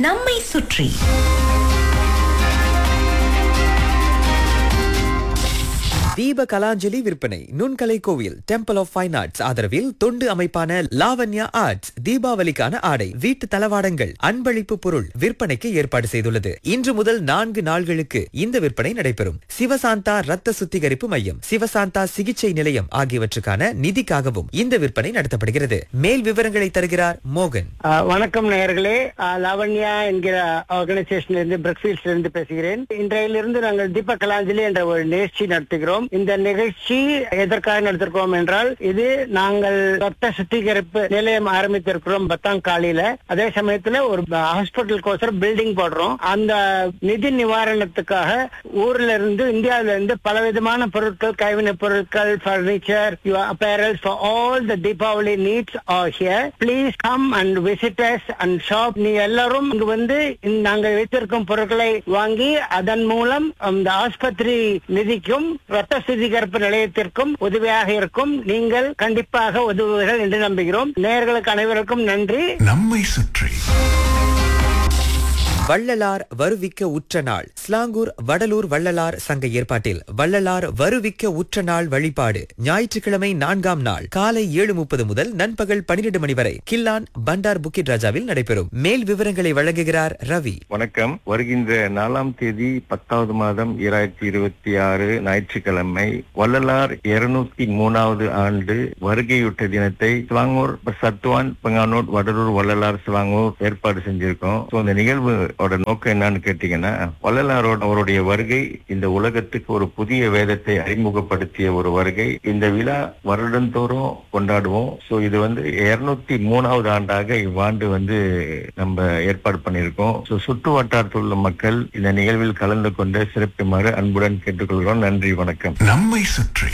நம்மை சுற்றி தீப கலாஞ்சலி விற்பனை நுண்கலை கோவில் டெம்பிள் ஆஃப் ஃபைன் ஆர்ட்ஸ் ஆதரவில் தொண்டு அமைப்பான லாவண்யா ஆர்ட்ஸ் தீபாவளிக்கான ஆடை வீட்டு தளவாடங்கள் அன்பளிப்பு பொருள் விற்பனைக்கு ஏற்பாடு செய்துள்ளது இன்று முதல் நான்கு நாள்களுக்கு இந்த விற்பனை நடைபெறும் சிவசாந்தா ரத்த சுத்திகரிப்பு மையம் சிவசாந்தா சிகிச்சை நிலையம் ஆகியவற்றுக்கான நிதிக்காகவும் இந்த விற்பனை நடத்தப்படுகிறது மேல் விவரங்களை தருகிறார் மோகன் ஆஹ் வணக்கம் நேயர்களே ஆஹ் லாவண்யா என்கிற ஆர்கனைசேஷன்ல இருந்து பிரக்ஃபீல்ட்ல இருந்து பேசுகிறேன் இன்றையிலிருந்து நாங்கள் தீப கலாஞ்சலி என்ற ஒரு நிகழ்ச்சி நடத்துகிறோம் இந்த நிகழ்ச்சி எதற்காக நடத்திருக்கோம் என்றால் இது நாங்கள் ரத்த சுத்திகரிப்பு நிலையம் ஆரம்பித்திருக்கிறோம் பத்தாங்காலியில அதே சமயத்துல ஒரு ஹாஸ்பிட்டலுக்கோசரம் பில்டிங் போடுறோம் அந்த நிதி நிவாரணத்துக்காக ஊர்ல இருந்து இந்தியாவில இருந்து பலவிதமான பொருட்கள் கைவினைப் பொருட்கள் furniture apparel for all the Deepavali needs are here. Please come and visit us and shop. நீ எல்லாரும் இங்கு வந்து இந்த நாங்கள் வைத்திருக்கும் பொருட்களை வாங்கி அதன் மூலம் அந்த ஆஸ்பத்திரி நிதிக்கும் ரத்த சுத்திகரிப்பு நிலையத்திற்கும் உதவியாக இருக்கும் நீங்கள் கண்டிப்பாக உதவுவீர்கள் என்று நம்புகிறோம் நேயர்களுக்கு அனைவருக்கும் நன்றி நம்மை சுற்றி வள்ளலார் வருவிக்க உற்ற நாள் ஸ்லாங்கூர் வடலூர் வள்ளலார் சங்க ஏற்பாட்டில் வள்ளலார் வருவிக்க உற்ற நாள் வழிபாடு ஞாயிற்றுக்கிழமை நான்காம் நாள் காலை ஏழு முப்பது முதல் நண்பகல் பனிரெண்டு மணி வரை கில்லான் பண்டார் புக்கிட் ராஜாவில் நடைபெறும் மேல் விவரங்களை வழங்குகிறார் ரவி வணக்கம் வருகின்ற நாலாம் தேதி பத்தாவது மாதம் இரண்டாயிரத்தி இருபத்தி ஆறு ஞாயிற்றுக்கிழமை வள்ளலார் இருநூத்தி மூணாவது ஆண்டு வருகையுட்ட தினத்தை சிவாங்கூர் சத்துவான் பங்கானூர் வடலூர் வள்ளலார் சிவாங்கூர் ஏற்பாடு செஞ்சிருக்கோம் So, இந்த நிகழ்வோட நோக்கம் என்னன்னு கேட்டீங்கன்னா வள்ளலாரோட அவருடைய வருகை இந்த உலகத்துக்கு ஒரு புதிய வேதத்தை அறிமுகப்படுத்திய ஒரு வருகை இந்த விழா வருடந்தோறும் கொண்டாடுவோம் சோ இது வந்து இருநூத்தி மூணாவது ஆண்டாக இவ்வாண்டு வந்து நம்ம ஏற்பாடு பண்ணியிருக்கோம் சோ சுற்று வட்டாரத்தில் உள்ள மக்கள் இந்த நிகழ்வில் கலந்து கொண்டு சிறப்புமாறு அன்புடன் கேட்டுக்கொள்கிறோம் நன்றி வணக்கம் நம்மை சுற்றி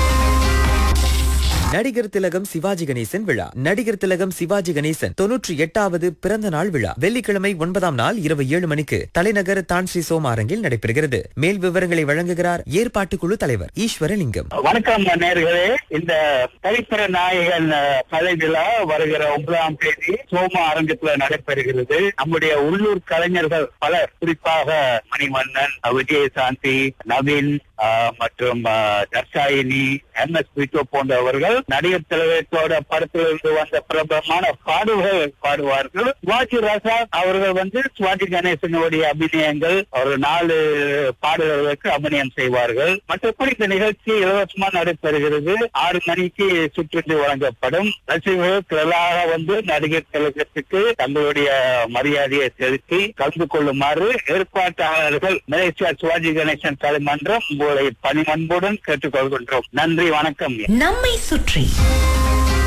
நடிகர் திலகம் சிவாஜி கணேசன் விழா நடிகர் திலகம் சிவாஜி கணேசன் தொன்னூற்றி எட்டாவது பிறந்த நாள் விழா வெள்ளிக்கிழமை ஒன்பதாம் நாள் இரவு ஏழு மணிக்கு தலைநகர் தான் ஸ்ரீ சோமாரங்கில் நடைபெறுகிறது மேல் விவரங்களை வழங்குகிறார் ஏற்பாட்டுக்குழு தலைவர் ஈஸ்வரலிங்கம் வணக்கம் நேர்களே இந்த தனிப்பெற நாயகன் அஹ், கலை விழா வருகிற ஒன்பதாம் தேதி சோமா அரங்கத்துல நடைபெறுகிறது நம்முடைய உள்ளூர் கலைஞர்கள் பலர் குறிப்பாக மணிவண்ணன் அஹ், விஜயசாந்தி நவீன் அஹ், மற்றும் அஹ், தர்ஷாயினி எம் எஸ் பிட்டோ போன்றவர்கள் நடிகர் திலகத்தோட படத்திலிருந்து வந்த பிரபலமான பாடல்கள் பாடுவார்கள் சிவாஜி ராசா அவர்கள் வந்து சிவாஜி கணேசனுடைய அபிநயங்கள் ஒரு நாலு பாடல்களுக்கு அபிநயம் செய்வார்கள் மற்றபடி இந்த நிகழ்ச்சி இலவசமா நடைபெறுகிறது ஆறு மணிக்கு சுற்றுந்து வழங்கப்படும் ரசிகர்கள் திரளாக வந்து நடிகர் திலகத்துக்கு தங்களுடைய மரியாதையை செலுத்தி கலந்து கொள்ளுமாறு ஏற்பாட்டாளர்கள் மலேசியா சிவாஜி கணேசன் கலைமன்றம் உங்களை பணிமன்புடன் கேட்டுக்கொள்கின்றோம் நன்றி வணக்கம் நம்மை சுற்றி